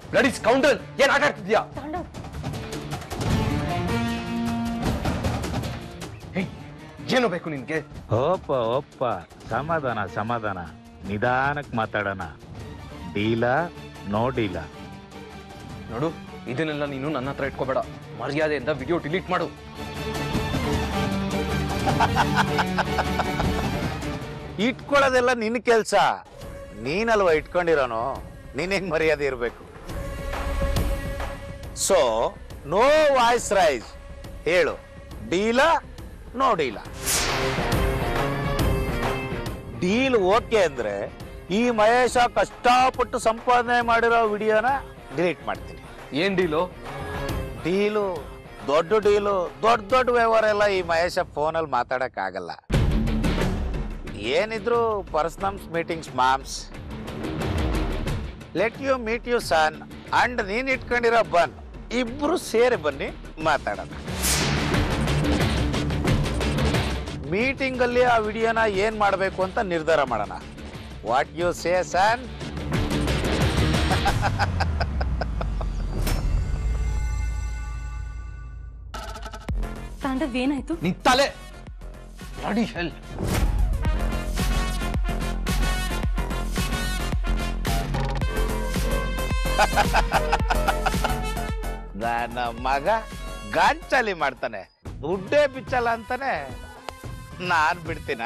Bloody counter ಏನ್ ಆಟ ಆಡ್ತಿದ್ಯಾ ತಾಂಡವ್ ಹೇ, ಏನು ಬೇಕು ನಿನ್ಗೆ ಓಪ ಓಪ ಸಮಾಧಾನ ಸಮಾಧಾನ ನಿಧಾನಕ್ಕೆ ಮಾತಾಡೋಣ ಡೀಲ ನೋ ಡೀಲ ನೋಡು ಇದನ್ನೆಲ್ಲ ನೀನು ನನ್ನ ಹತ್ರ ಇಟ್ಕೋಬೇಡ ಮರ್ಯಾದೆಯಿಂದ ವಿಡಿಯೋ ಡಿಲೀಟ್ ಮಾಡು ಇಟ್ಕೊಳ್ಳೋದೆಲ್ಲ ನಿನ್ನ ಕೆಲಸ ನೀನಲ್ವಾ ಇಟ್ಕೊಂಡಿರೋನು ನೀನ್ ಹೆಂಗ್ ಮರ್ಯಾದೆ ಇರಬೇಕು ಸೊ ನೋ ವಾಯ್ಸ್ ರೈಸ್ ಹೇಳು ಡೀಲ ನೋ ಡೀಲ ಡೀಲ್ ಓಕೆ ಅಂದ್ರೆ ಈ ಮಹೇಶ ಕಷ್ಟಪಟ್ಟು ಸಂಪಾದನೆ ಮಾಡಿರೋ ವಿಡಿಯೋನ ಡಿಲೀಟ್ ಮಾಡ್ತೀನಿ ಏನ್ ಡೀಲು ಡೀಲು ದೊಡ್ಡ ಡೀಲು ದೊಡ್ಡ ದೊಡ್ಡ ವ್ಯವಹಾರ ಎಲ್ಲ ಈ ಮಹೇಶ ಫೋನಲ್ಲಿ ಮಾತಾಡಕ್ ಆಗಲ್ಲ ಏನಿದ್ರು personals meetings moms let you meet you son and ನೀನ್ ಇಟ್ಕೊಂಡಿರೋ ಬನ್ ಇಬ್ರು ಸೇರಿ ಬನ್ನಿ ಮಾತಾಡೋಣ ಮೀಟಿಂಗ್ ಅಲ್ಲಿ ಆ ವಿಡಿಯೋನ ಏನ್ ಮಾಡಬೇಕು ಅಂತ ನಿರ್ಧಾರ ಮಾಡೋಣ what you say son Tandav ಏನಾಯ್ತು ನಿನ್ ತಲೆ ಬ್ಲಡಿ ಹೆಲ್ ನನ್ನ ಮಗ ಗಾಂಚಲಿ ಮಾಡ್ತಾನೆ ದುಡ್ಡೇ ಬಿಚ್ಚಲ್ಲ ಅಂತಾನೆ ನಾನ್ ಬಿಡ್ತೀನ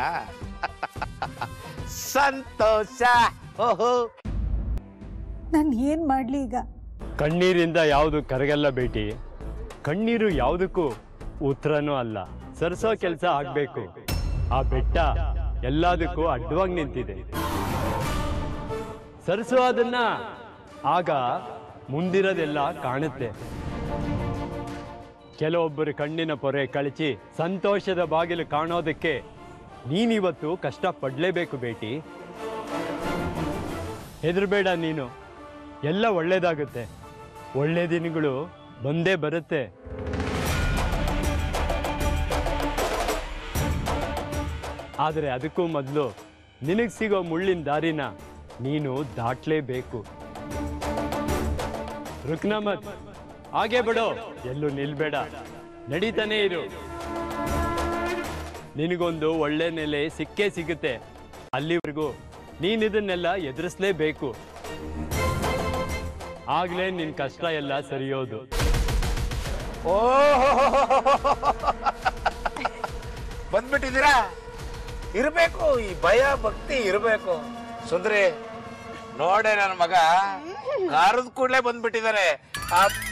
ಸಂತೋಷ ಓಹೋ ನಾನು ಏನು ಮಾಡಲಿ ಈಗ ಕಣ್ಣೀರಿಂದ ಯಾವುದು ಕರಗಲ್ಲ ಬೇಟಿ ಕಣ್ಣೀರು ಯಾವುದಕ್ಕೂ ಉತ್ತರನೂ ಅಲ್ಲ ಸರಿಸೋ ಕೆಲಸ ಆಗ್ಬೇಕು ಆ ಬೆಟ್ಟ ಎಲ್ಲದಕ್ಕೂ ಅಡ್ಡವಾಗಿ ನಿಂತಿದೆ ಸರಿಸೋ ಅದನ್ನ ಆಗ ಮುಂದಿರೋದೆಲ್ಲ ಕಾಣುತ್ತೆ ಕೆಲವೊಬ್ಬರು ಕಣ್ಣಿನ ಪೊರೆ ಕಳಚಿ ಸಂತೋಷದ ಬಾಗಿಲು ಕಾಣೋದಕ್ಕೆ ನೀನಿವತ್ತು ಕಷ್ಟ ಪಡ್ಲೇಬೇಕು ಬೇಟಿ ಹೆದರ್ಬೇಡ ನೀನು ಎಲ್ಲ ಒಳ್ಳೇದಾಗುತ್ತೆ ಒಳ್ಳೆ ದಿನಗಳು ಬಂದೇ ಬರುತ್ತೆ ಆದರೆ ಅದಕ್ಕೂ ಮೊದಲು ನಿನಗೆ ಸಿಗೋ ಮುಳ್ಳಿನ ದಾರಿನ ನೀನು ದಾಟ್ಲೇಬೇಕು ರುಕ್ನಮತ್ ಹಾಗೆ ಬಿಡು ಎಲ್ಲೂ ನಿಲ್ಬೇಡ ನಡೀತಾನೆ ಇರು ನಿನಗೊಂದು ಒಳ್ಳೆ ನೆಲೆ ಸಿಕ್ಕೇ ಸಿಗುತ್ತೆ ಅಲ್ಲಿವರೆಗೂ ನೀನಿದನ್ನೆಲ್ಲ ಎದುರಿಸ್ಲೇಬೇಕು ಆಗ್ಲೇ ನಿನ್ ಕಷ್ಟ ಎಲ್ಲ ಸರಿಯೋದು ಓಹೋ ಬಂದ್ಬಿಟ್ಟಿದ್ದೀರಾ ಇರಬೇಕು ಈ ಭಯ ಭಕ್ತಿ ಇರಬೇಕು ಸುಂದ್ರಿ ನೋಡೆ ನನ್ನ ಮಗ ಕಾರದ ಕೂಡಲೇ ಬಂದ್ಬಿಟ್ಟಿದ್ದಾರೆ ಅಪ್ಪ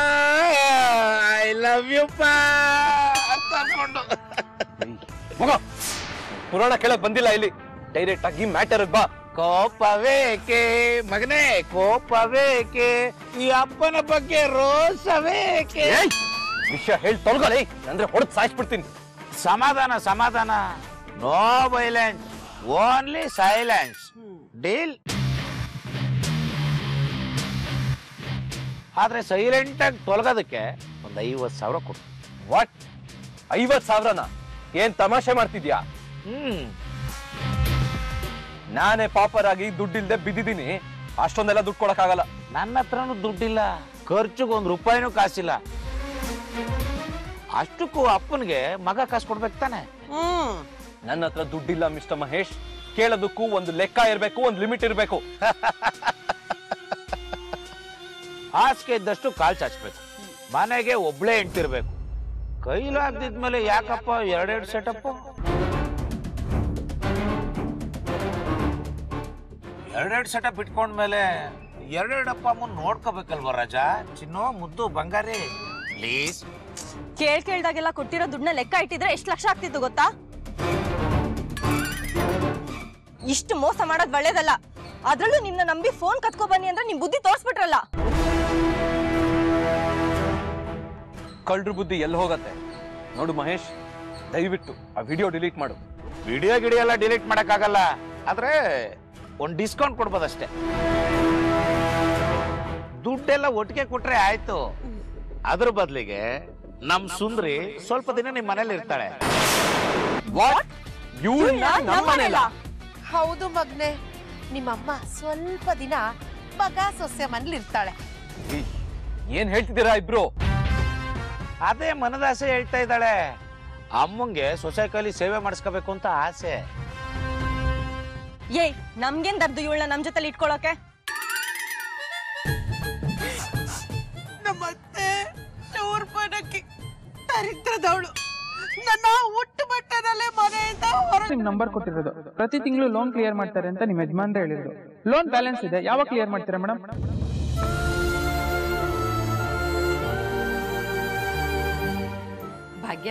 ಐ ಲವ್ ಯು ಅಂತ ಅನ್ಕೊಂಡು ಮಗ ಪುರಾಣ ಕೇಳಕ್ ಬಂದಿಲ್ಲ ಇಲ್ಲಿ ಡೈರೆಕ್ಟ್ ಆಗಿ ಮ್ಯಾಟರ್ ಬಾ ಕೋಪವೇಕೆ ಮಗನೇ ಕೋಪವೇಕೆ ಈ ಅಪ್ಪನ ಬಗ್ಗೆ ರೋಸವೇಕೆ ಏಯ್! ವಿಷಯ ಹೇಳಿ ತೊಳ್ಕೊಳ್ಳಿ ಅಂದ್ರೆ ಹೊಡೆದ್ ಸಾಯಿಸ್ಬಿಡ್ತೀನಿ ಸಮಾಧಾನ ಸಮಾಧಾನ no violence only silence deal ಆದ್ರೆ ಸೈಲೆಂಟ್ ಆಗಿ ತೊಲಗೋದಕ್ಕೆ ಒಂದು ಐವತ್ತು ಸಾವಿರ ಕೊಡು ವಾಟ್ ಐವತ್ ಸಾವಿರನ ಏನ್ ತಮಾಷೆ ಮಾಡ್ತಿದ್ಯಾ ಹ್ಮ್ ನಾನೇ ಪಾಪರಾಗಿ ದುಡ್ಡಿಲ್ದೆ ಬಿದ್ದಿದ್ದೀನಿ ಅಷ್ಟೊಂದೆಲ್ಲ ದುಡ್ಡು ಕೊಡಕ್ಕಾಗಲ್ಲ ನನ್ನ ಹತ್ರನೂ ದುಡ್ಡಿಲ್ಲ ಖರ್ಚಿಗೆ ಒಂದು ರೂಪಾಯಿನೂ ಕಾಸಿಲ್ಲ ಅಷ್ಟಕ್ಕೂ ಅಪ್ಪನಿಗೆ ಮಗ ಕಾಸು ಕೊಡ್ಬೇಕು ತಾನೆ ನನ್ನ ಹತ್ರ ದುಡ್ಡಿಲ್ಲ ಮಿಸ್ಟರ್ ಮಹೇಶ್ ಕೇಳೋದಕ್ಕೂ ಒಂದು ಲೆಕ್ಕ ಇರ್ಬೇಕು ಒಂದು ಲಿಮಿಟ್ ಇರ್ಬೇಕು ಹಾಸಿಗೆ ಇದ್ದಷ್ಟು ಕಾಲ್ ಚಾಚ್ಬೇಕು ಮನೆಗೆ ಒಬ್ಳೇ ಹೆಂಡ್ತಿರ್ಬೇಕು ಕೈಲಾಗ್ದಿದ್ಮೇಲೆ ಯಾಕಪ್ಪ ಎರಡೆರಡು ಸೆಟಪ್ ಎರಡೆರಡು ಸೆಟಪ್ ಇಟ್ಕೊಂಡ್ಮೇಲೆ ಎರಡೆರಡು ಅಪ್ಪ ಅಮ್ಮನ್ ನೋಡ್ಕೋಬೇಕಲ್ವ ರಾಜ ಚಿನ್ನೋ ಮುದ್ದು ಬಂಗಾರಿ ಪ್ಲೀಸ್ ಕೇಳ್ ಕೇಳ್ದಾಗೆಲ್ಲ ಕೊಟ್ಟಿರೋ ದುಡ್ಡನ್ನ ಲೆಕ್ಕ ಇಟ್ಟಿದ್ರೆ ಎಷ್ಟು ಲಕ್ಷ ಆಗ್ತಿತ್ತು ಗೊತ್ತಾ ಇಷ್ಟು ಮೋಸ ಮಾಡೋದ್ ಒಳ್ಳೇದಲ್ಲ ಅದ್ರಲ್ಲೂ ನಿನ್ನ ನಂಬಿ ಫೋನ್ ಕತ್ಕೊ ಬನ್ನಿ ಅಂದ್ರೆ ನಿಮ್ ಬುದ್ಧಿ ತೋರ್ಸ್ಬಿಟ್ರಲ್ಲ ಕಳ್ರ ಬುದ್ಧಿ ಎಲ್ಲಿ ಹೋಗತ್ತೆ ನೋಡು ಮಹೇಶ್ ದಯವಿಟ್ಟು ಆ ವಿಡಿಯೋ ಡಿಲೀಟ್ ಮಾಡು ವಿಡಿಯೋ ಗಿಡಿಯೋ ಎಲ್ಲ ಡಿಲೀಟ್ ಮಾಡಕ್ಕಾಗಲ್ಲ ಆದ್ರೆ ಒಂದು ಡಿಸ್ಕೌಂಟ್ ಕೊಡ್ಬೋದಷ್ಟೇ ದುಡ್ಡೆಲ್ಲ ಒಟ್ಟಿಗೆ ಕೊಟ್ರೆ ಆಯ್ತು ಅದ್ರ ಬದಲಿಗೆ ನಮ್ ಸುಂದ್ರಿ ಸ್ವಲ್ಪ ದಿನ ನಿಮ್ ಮನೇಲಿ ಇರ್ತಾಳೆ ವಾಟ್ ಇವ್ಳನ್ನ ನಮ್ಮನೆಲ್ಲ ಹೌದು ಮಗ್ನೆ ನಿಮ್ಮಮ್ಮ ಸ್ವಲ್ಪ ದಿನ ಮಗ ಸೊಸೆ ಮನೇಲಿ ಇರ್ತಾಳೆ ಏಯ್, ಏನ್ ಹೇಳ್ತಿದ್ದೀರಾ ಇಬ್ರು ಅದೇ ಮನದಾಸೆ ಹೇಳ್ತಾ ಇದ್ದಾಳೆ ಅಮ್ಮಂಗೆ ಸೊಸೆ ಕೈಲಿ ಸೇವೆ ಮಾಡಿಸ್ಕೋಬೇಕು ಅಂತ ಆಸೆ ಏಯ್ ನಮ್ಗೇನ್ ದರ್ದು ಇವಳನ್ನ ನಮ್ ಜೊತೆಲಿ ಇಟ್ಕೊಳಕ್ಕೆ ನಮ್ಮತ್ತೆ ಶೂರ್ಪನಕ್ಕಿ ದರಿದ್ರದವಳು ನನ್ನ ಹುಟ್ಟು ಮಟ್ಟದಲ್ಲೇ ಮನೆಯಿಂದ ಹೊರ ನಿಮ್ ನಂಬರ್ ಕೊಟ್ಟಿರೋದು ಪ್ರತಿ ತಿಂಗಳು ಲೋನ್ ಕ್ಲಿಯರ್ ಮಾಡ್ತಾರೆ ಅಂತ ನಿಮ್ ಯಜಮಾನ್ರೆ ಹೇಳಿದ್ರು ಲೋನ್ ಬ್ಯಾಲೆನ್ಸ್ ಇದೆ ಯಾವಾಗ ಕ್ಲಿಯರ್ ಮಾಡ್ತೀರಾ ಮೇಡಮ್ ಭಾಗ್ಯ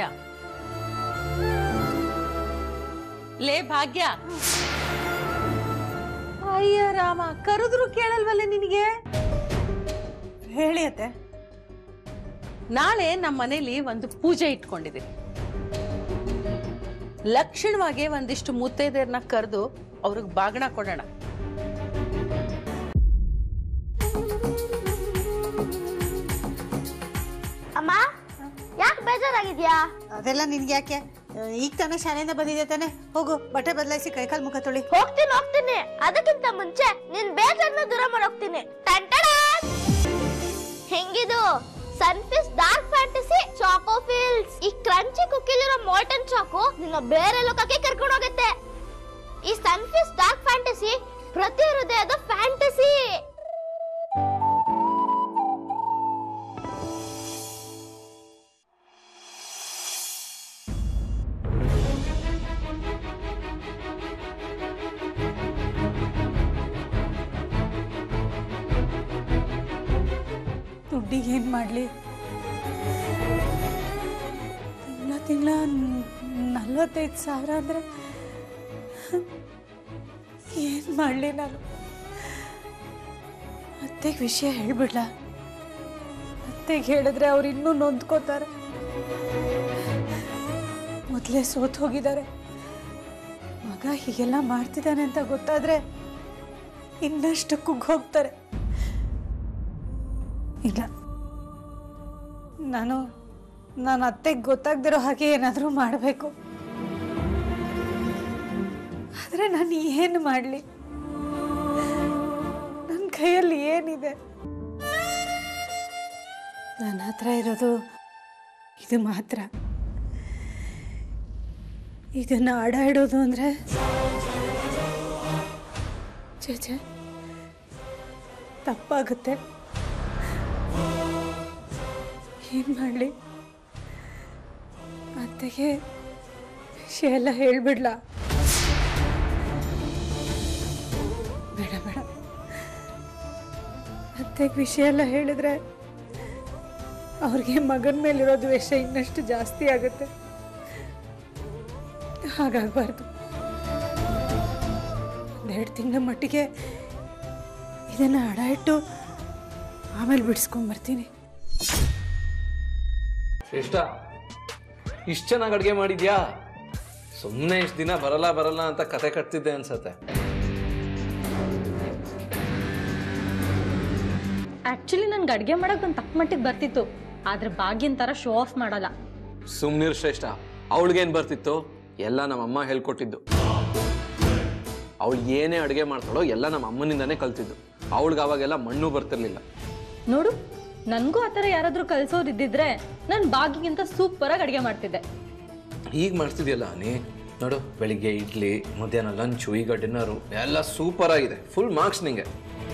ಲೇ ಭಾಗ್ಯ ಅಯ್ಯ ರಾಮ ಕರೆದ್ರು ಕೇಳಲ್ವಲ್ಲ ನಿನಗೆ ಹೇಳಿ ಅತ್ತೆ ನಾಳೆ ನಮ್ಮ ಮನೇಲಿ ಒಂದು ಪೂಜೆ ಇಟ್ಕೊಂಡಿದ್ದೀನಿ ಲಕ್ಷಣವಾಗಿ ಒಂದಿಷ್ಟು ಮುತ್ತೈದೆಯರನ್ನ ಕರೆದು ಅವ್ರಿಗೆ ಬಾಗಣ ಕೊಡೋಣ ಅಮ್ಮ ಯಾಕೆ ಬೇಜಾರಾಗಿದ್ಯಾ ಅದೆಲ್ಲ ನಿನ್ಗೆ ಯಾಕೆ ಈಗ ತಾನೇ ಶಾಲೆಯಿಂದ ಬಂದಿದೆ ತಾನೆ ಹೋಗು ಬಟ್ಟೆ ಬದಲಾಯಿಸಿ ಕೈಕಾಲು ಮುಖ ತೊಳಿ ಹೋಗ್ತೀನಿ ಹೋಗ್ತೀನಿ ಅದಕ್ಕಿಂತ ಮುಂಚೆ ನಿನ್ ಬೇಜಾರ್ನ ದೂರ ಮಾಡೋಗ್ತೀನಿ ಟಂಟಡಾನ್! ಹೆಂಗಿದು Sunfeast dark fantasy choco fills ಈ ಕ್ರಂಚಿ ಕುಕ್ಕಿಲಿರೋ ಮೋಲ್ಟನ್ ಚಾಕು ನಿನ್ನ ಬೇರೆ ಲೋಕಕ್ಕೆ ಕರ್ಕೊಂಡು ಹೋಗುತ್ತೆ ಈ ಸನ್ಫಿಸ್ ಡಾರ್ಕ್ ಫ್ಯಾಂಟಸಿ ಪ್ರತಿ ಹೃದಯದ ಫ್ಯಾಂಟಸಿ ದುಡ್ಡಿಗೆ ಏನು ಮಾಡಲಿ ತಿಂಗಳ ತಿಂಗಳ ನಲ್ವತ್ತೈದು ಸಾವಿರ ಅಂದರೆ ಏನು ಮಾಡಲಿ ನಾನು ಅತ್ತೆಗೆ ವಿಷಯ ಹೇಳ್ಬಿಡ್ಲ ಅತ್ತೆಗೆ ಹೇಳಿದ್ರೆ ಅವ್ರು ಇನ್ನೂ ನೊಂದ್ಕೋತಾರೆ ಮೊದಲೇ ಸೋತ್ ಹೋಗಿದ್ದಾರೆ ಮಗ ಹೀಗೆಲ್ಲ ಮಾಡ್ತಿದ್ದಾನೆ ಅಂತ ಗೊತ್ತಾದ್ರೆ ಇನ್ನಷ್ಟು ಕುಗ್ಗ್ ಹೋಗ್ತಾರೆ ಇಲ್ಲ ನಾನು ನಾನು ಅತ್ತೆಗೆ ಗೊತ್ತಾಗ್ದಿರೋ ಹಾಗೆ ಏನಾದರೂ ಮಾಡಬೇಕು ಆದರೆ ನಾನು ಏನು ಮಾಡಲಿ ನನ್ನ ಕೈಯಲ್ಲಿ ಏನಿದೆ ನನ್ನ ಹತ್ರ ಇರೋದು ಇದು ಮಾತ್ರ ಇದನ್ನು ಆಡ ಇಡೋದು ಅಂದರೆ ಛೇ ಛೇ ತಪ್ಪಾಗುತ್ತೆ ಏನು ಮಾಡಲಿ ಅತ್ತೆಗೆ ವಿಷಯ ಎಲ್ಲ ಹೇಳ್ಬಿಡ್ಲ ಬೇಡ ಬೇಡ ಅತ್ತೆಗೆ ವಿಷಯ ಎಲ್ಲ ಹೇಳಿದ್ರೆ ಅವ್ರಿಗೆ ಮಗನ ಮೇಲಿರೋ ದ್ವೇಷ ಇನ್ನಷ್ಟು ಜಾಸ್ತಿ ಆಗುತ್ತೆ ಹಾಗಾಗಬಾರ್ದು ಒಂದೆರಡು ತಿಂಗಳ ಮಟ್ಟಿಗೆ ಇದನ್ನು ಅಡ ಇಟ್ಟು ಆಮೇಲೆ ಬಿಡಿಸ್ಕೊಂಬರ್ತೀನಿ ಶ್ರೇಷ್ಠ ಇಷ್ಟು ಚೆನ್ನಾಗಿ ಅಡುಗೆ ಮಾಡಿದ್ಯಾ ಸುಮ್ಮನೆ ಇಷ್ಟು ದಿನ ಬರಲ್ಲ ಬರಲ್ಲ ಅಂತ ಕತೆ ಕಟ್ತಿದ್ದೆ ಅನ್ಸತ್ತೆ ಆಕ್ಚುಲಿ ನನ್ಗೆ ಅಡ್ಗೆ ಮಾಡಕ್ ಒಂದು ತಕ್ಕ ಮಟ್ಟಿಗೆ ಬರ್ತಿತ್ತು ಆದ್ರೆ ಭಾಗ್ಯನ್ ತರ ಶೋ ಆಫ್ ಮಾಡಲ್ಲ ಸುಮ್ನಿರ್ ಶ್ರೇಷ್ಠ ಅವಳಿಗೇನು ಬರ್ತಿತ್ತು ಎಲ್ಲ ನಮ್ಮಮ್ಮ ಹೇಳ್ಕೊಟ್ಟಿದ್ದು ಅವಳು ಏನೇ ಅಡುಗೆ ಮಾಡ್ತಾಳೋ ಎಲ್ಲ ನಮ್ಮ ಅಮ್ಮನಿಂದಾನೇ ಕಲ್ತಿದ್ದು ಅವಳಿಗೆ ಅವಾಗೆಲ್ಲ ಮಣ್ಣು ಬರ್ತಿರ್ಲಿಲ್ಲ ನೋಡು ನನ್ಗೂ ಆ ಥರ ಯಾರಾದ್ರೂ ಕಲ್ಸೋರು ಇದ್ದಿದ್ರೆ ನಾನು ಭಾಗ್ಯಗಿಂತ ಸೂಪರ್ ಆಗಿ ಅಡ್ಗೆ ಮಾಡ್ತಿದ್ದೆ ಈಗ ಮಾಡ್ತಿದ್ಯಲ್ಲ ನೀ ನೋಡು ಬೆಳಿಗ್ಗೆ ಇಡ್ಲಿ ಮಧ್ಯಾಹ್ನ ಲಂಚು ಈಗ ಡಿನ್ನರು ಎಲ್ಲ ಸೂಪರ್ ಆಗಿದೆ ಫುಲ್ ಮಾರ್ಕ್ಸ್ ನಿಂಗೆ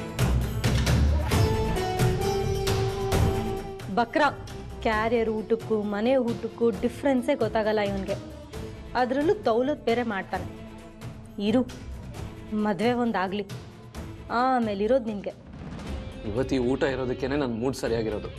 ಬಕ್ರ ಕ್ಯಾರಿಯರ್ ಊಟಕ್ಕೂ ಮನೆ ಊಟಕ್ಕೂ ಡಿಫ್ರೆನ್ಸೇ ಗೊತ್ತಾಗಲ್ಲ ಇವನಿಗೆ ಅದರಲ್ಲೂ ದೌಲತ್ ಬೇರೆ ಮಾಡ್ತಾನೆ ಇರು ಮದುವೆ ಒಂದಾಗಲಿ ಆಮೇಲೆ ಇರೋದು ನಿನಗೆ ಇವತ್ತು ಈ ಊಟ ಇರೋದಕ್ಕೇನೆ ನನ್ನ ಮೂಡ್ ಸರಿಯಾಗಿರೋದು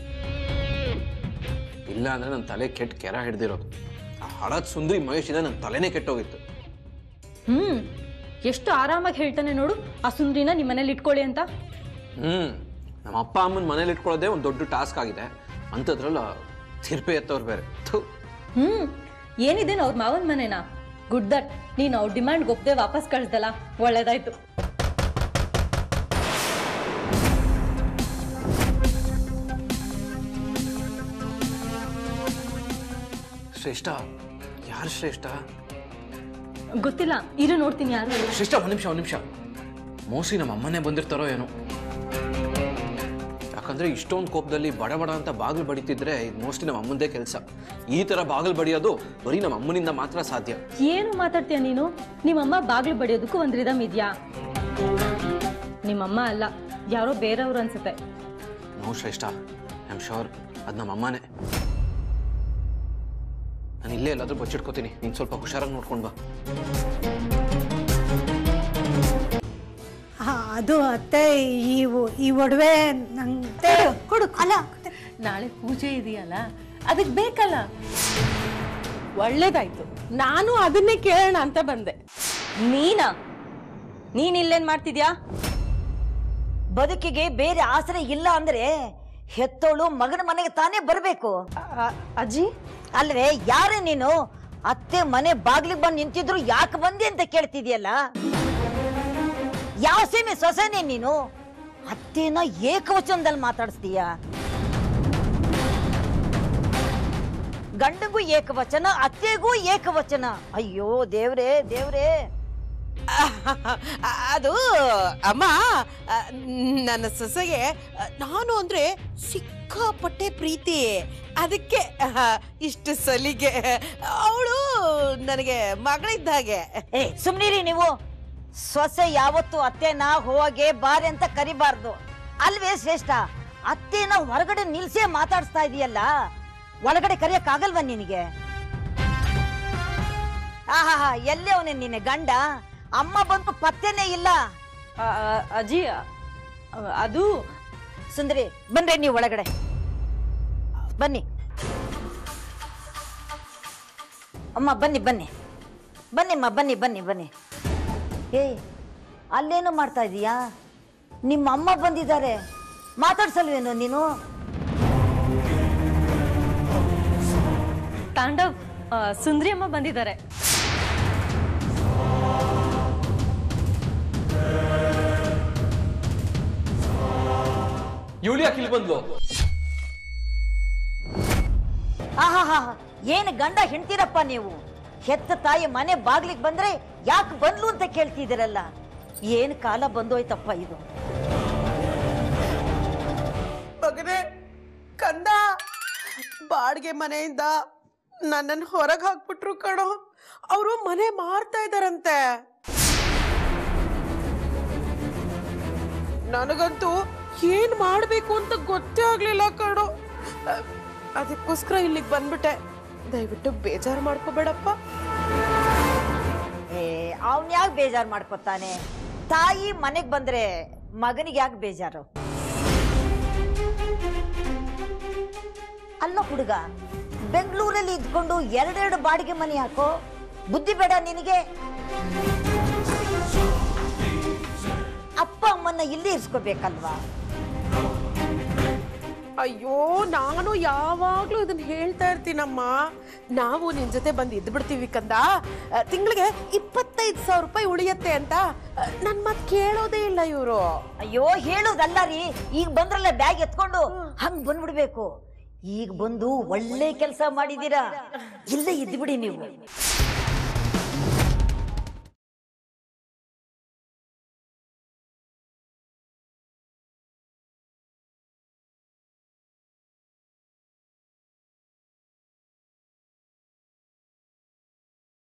ಇಲ್ಲ ಅಂದ್ರೆ ನನ್ನ ತಲೆ ಕೆಟ್ಟ ಕೆರ ಹಿಡ್ದಿರೋದು ಆ ಹಳದ್ ಸುಂದ್ರಿ ಮಹೇಶ್ ಇದೆ ನನ್ನ ತಲೆನೇ ಕೆಟ್ಟೋಗಿತ್ತು ಹ್ಞೂ ಎಷ್ಟು ಆರಾಮಾಗಿ ಹೇಳ್ತಾನೆ ನೋಡು ಆ ಸುಂದ್ರಿನ ನಿಮ್ಮ ಮನೇಲಿ ಇಟ್ಕೊಳ್ಳಿ ಅಂತ ಹ್ಮ್ ನಮ್ಮ ಅಪ್ಪ ಅಮ್ಮನ ಮನೇಲಿ ಇಟ್ಕೊಳ್ಳೋದೇ ಒಂದು ದೊಡ್ಡ ಟಾಸ್ಕ್ ಆಗಿದೆ ಅಂಥದ್ರಲ್ಲ ತಿರ್ಪೆ ಎತ್ತವ್ರು ಬೇರೆ ಥು ಹ್ಞೂ ಏನಿದೇನು ಅವ್ರ ಮಾವನ ಮನೆನಾ ಗುಡ್ ದಟ್ ನೀನು ಅವ್ರ ಡಿಮ್ಯಾಂಡ್ ಒಪ್ಪದೆ ವಾಪಸ್ ಕಳ್ಸ್ದಲ್ಲ ಒಳ್ಳೇದಾಯ್ತು ಶ್ರೇಷ್ಠ ಯಾರು ಶ್ರೇಷ್ಠ ಗೊತ್ತಿಲ್ಲ ಇರು ನೋಡ್ತೀನಿ ಯಾರು ಅಂತ. ಶ್ರೇಷ್ಠ ಒಂದು ನಿಮಿಷ ಒಂದು ನಿಮಿಷ ಮೋಸ್ಟ್ಲಿ ನಮ್ಮ ಅಮ್ಮನೇ ಬಂದಿರ್ತಾರೋ ಏನೋ ಯಾಕ ಯಾಕಂದ್ರೆ ಇಷ್ಟೊಂದು ಕೋಪದಲ್ಲಿ ಬಡ ಬಡ ಅಂತ ಬಾಗಿಲು ಬಡಿತಿದ್ರೆ ಇದು ಮೋಸ್ಟ್ಲಿ ನಮ್ಮ ಅಮ್ಮಂದೇ ಕೆಲಸ ಈ ಥರ ಬಾಗಿಲು ಬಡಿಯೋದು ಬರೀ ನಮ್ಮ ಅಮ್ಮನಿಂದ ಮಾತ್ರ ಸಾಧ್ಯ ಏನು ಮಾತಾಡ್ತೀಯ ನೀನು ನಿಮ್ಮಮ್ಮ ಬಾಗಿಲು ಬಡಿಯೋದಕ್ಕೂ ಒಂದು ರಿದಮ್ ಇದೆಯಾ ನಿಮ್ಮಮ್ಮ ಅಲ್ಲ ಯಾರೋ ಬೇರೆಯವ್ರು ಅನ್ಸುತ್ತೆ ನೋ ಶ್ರೇಷ್ಠ ಐ ಆಮ್ ಶೋರ್ ಅದು ನಮ್ಮ ಅಮ್ಮನೇ ನಾನು ಇಲ್ಲೇ ಎಲ್ಲಾದ್ರೂ ಬಚ್ಚಿಟ್ಕೋತೀನಿ ನೀನು ಸ್ವಲ್ಪ ಹುಷಾರಾಗಿ ನೋಡ್ಕೊಂಡು ಬಾ ಹಾ ಅದು ಅತ್ತೆ ಈ ಒ- ಈ ಒಡವೆ ನಂಗೆ ಕೊಡು ಅಲ್ಲ ನಾಳೆ ಪೂಜೆ ಇದೆಯಲ್ಲ ಅದಕ್ಕೆ ಬೇಕಲ್ಲ ಒಳ್ಳೇದಾಯ್ತು ನಾನು ಅದನ್ನೇ ಕೇಳೋಣ ಅಂತ ಬಂದೆ ನೀನಾ ನೀನ್ ಇಲ್ಲೇನ್ ಮಾಡ್ತಿದ್ಯಾ ಬದುಕಿಗೆ ಬೇರೆ ಆಸರೆ ಇಲ್ಲ ಅಂದ್ರೆ ಹೆತ್ತೋಳು ಮಗನ ಮನೆಗೆ ತಾನೇ ಬರಬೇಕು ಅಜ್ಜಿ ಅಲ್ವೇ ಯಾರೇ ನೀನು ಅತ್ತೆ ಮನೆ ಬಾಗ್ಲಿಗೆ ಬಂದು ನಿಂತಿದ್ರು ಯಾಕೆ ಬಂದೆ ಅಂತ ಕೇಳ್ತಿದ್ಯಲ್ಲ ಯಾವ ಸೀಮೆ ಸೊಸೆನೆ ನೀನು ಅತ್ತೆನ ಏಕವಚನದಲ್ಲಿ ಮಾತಾಡಿಸ್ತೀಯ ಗಂಡಗೂ ಏಕವಚನ ಅತ್ತೆಗೂ ಏಕವಚನ ಅಯ್ಯೋ ದೇವ್ರೇ ದೇವ್ರೇ ಅದು ಅಮ್ಮ ಆ, ನನ್ನ ಸೊಸೆಗೆ ಆ, ನಾನು ಅಂದ್ರೆ ಸಿಕ್ಕಾಪಟ್ಟೆ ಪ್ರೀತಿ ಅದಕ್ಕೆ ಆ, ಇಷ್ಟು ಸಲಿಗೆ ಅವಳು ನನಗೆ ಮಗಳಿದ್ದ ಹಾಗೆ ಏ ಸುಮ್ನಿರಿ ನೀವು ಸೊಸೆ ಯಾವತ್ತು ಅತ್ತೆನ ಹೋಗೆ ಬಾರೆ ಅಂತ ಕರಿಬಾರ್ದು ಅಲ್ವೇ ಶ್ರೇಷ್ಠ ಅತ್ತೆನ ಹೊರಗಡೆ ನಿಲ್ಸೇ ಮಾತಾಡಿಸ್ತಾ ಇದೀಯಲ್ಲ ಒಳಗಡೆ ಕರಿಯಕ್ಕಾಗಲ್ವಾ ನಿನಗೆ ಆಹಾ ಎಲ್ಲೇ ಅವನೇ ನಿನ್ನ ಗಂಡ ಅಮ್ಮ ಬಂತು ಪತ್ತೆನೇ ಇಲ್ಲ ಆ, ಆ, ಅಜ್ಜಿ ಆ, ಅದು ಸುಂದರಿ ಬನ್ರಿ ನೀವು ಒಳಗಡೆ ಬನ್ನಿ ಅಮ್ಮ ಬನ್ನಿ ಬನ್ನಿ ಬನ್ನಿಮ್ಮ ಬನ್ನಿ ಬನ್ನಿ ಬನ್ನಿ ಏ ಅಲ್ಲೇನು ಮಾಡ್ತಾ ಇದೀಯಾ ನಿಮ್ಮ ಅಮ್ಮ ಬಂದಿದ್ದಾರೆ ಮಾತಾಡ್ಸಲ್ವೇನು ನೀನು ತಾಂಡವ್ ಆ, ಸುಂದ್ರಿ ಅಮ್ಮ ಬಂದಿದ್ದಾರೆ ಇವಳು ಯಾಕೆ ಇಲ್ಲಿ ಬಂದ್ಲು ಆಹಾ ಏನು ಗಂಡ ಹೆಂಡ್ತೀರಪ್ಪ ನೀವು ಹೆತ್ತ ತಾಯಿ ಮನೆ ಬಾಗ್ಲಿಗೆ ಬಂದ್ರೆ ಯಾಕೆ ಬಂದ್ಲು ಅಂತ ಕೇಳ್ತಿದ್ದೀರಲ್ಲ ಏನ್ ಕಾಲ ಬಂದೋಯ್ತಪ್ಪ ಇದು ಮಗನೇ ಕಂದ ಬಾಡಿಗೆ ಮನೆಯಿಂದ ನನ್ನನ್ನು ಹೊರಗೆ ಹಾಕ್ಬಿಟ್ರು ಕಣೋ ಅವರು ಮನೆ ಮಾರ್ತಾ ಇದಾರಂತೆ ನನಗಂತೂ ಏನ್ ಮಾಡ್ಬೇಕು ಅಂತ ಗೊತ್ತೇ ಆಗ್ಲಿಲ್ಲ ಕಣೋ ಅ- ಅದಕ್ಕೋಸ್ಕರ ಇಲ್ಲಿಗೆ ಬಂದ್ಬಿಟ್ಟೆ ದಯವಿಟ್ಟು ಬೇಜಾರು ಮಾಡ್ಕೋಬೇಡಪ್ಪ ಏ ಅವನ್ ಯಾಕೆ ಬೇಜಾರು ಮಾಡ್ಕೊತಾನೆ ತಾಯಿ ಮನೆಗ್ ಬಂದ್ರೆ ಮಗನಿಗೆ ಯಾಕೆ ಬೇಜಾರು ಅಲ್ಲ ಹುಡುಗ ಬೆಂಗಳೂರಲ್ಲಿ ಇದ್ಕೊಂಡು ಎರಡೆರಡು ಬಾಡಿಗೆ ಮನೆ ಹಾಕೋ ಬುದ್ಧಿ ಬೇಡ ನಿನಗೆ ಅಪ್ಪ ಅಮ್ಮನ್ನ ಇಲ್ಲಿ ಇರ್ಸ್ಕೋಬೇಕಲ್ವಾ ಅಯ್ಯೋ ನಾನು ಯಾವಾಗ್ಲೂ ಇದನ್ನ ಹೇಳ್ತಾ ಇರ್ತೀನಮ್ಮ ನಾವು ನಿನ್ ಜೊತೆ ಬಂದು ಇದ್ಬಿಡ್ತೀವಿ ಕಂದ ತಿಂಗಳಿಗೆ ಇಪ್ಪತ್ತೈದು ಸಾವಿರ ರೂಪಾಯಿ ಉಳಿಯತ್ತೆ ಅಂತ ಅ, ನನ್ ಮಾತ್ ಕೇಳೋದೇ ಇಲ್ಲ ಇವರು ಅಯ್ಯೋ ಹೇಳೋದಲ್ಲ ರೀ ಈಗ ಬಂದ್ರಲ್ಲ ಬ್ಯಾಗ್ ಎತ್ಕೊಂಡು ಹಂಗ್ ಬಂದ್ಬಿಡ್ಬೇಕು ಈಗ ಬಂದು ಒಳ್ಳೆ ಕೆಲಸ ಮಾಡಿದೀರಾ ಇಲ್ಲೇ ಇದ್ಬಿಡಿ ನೀವು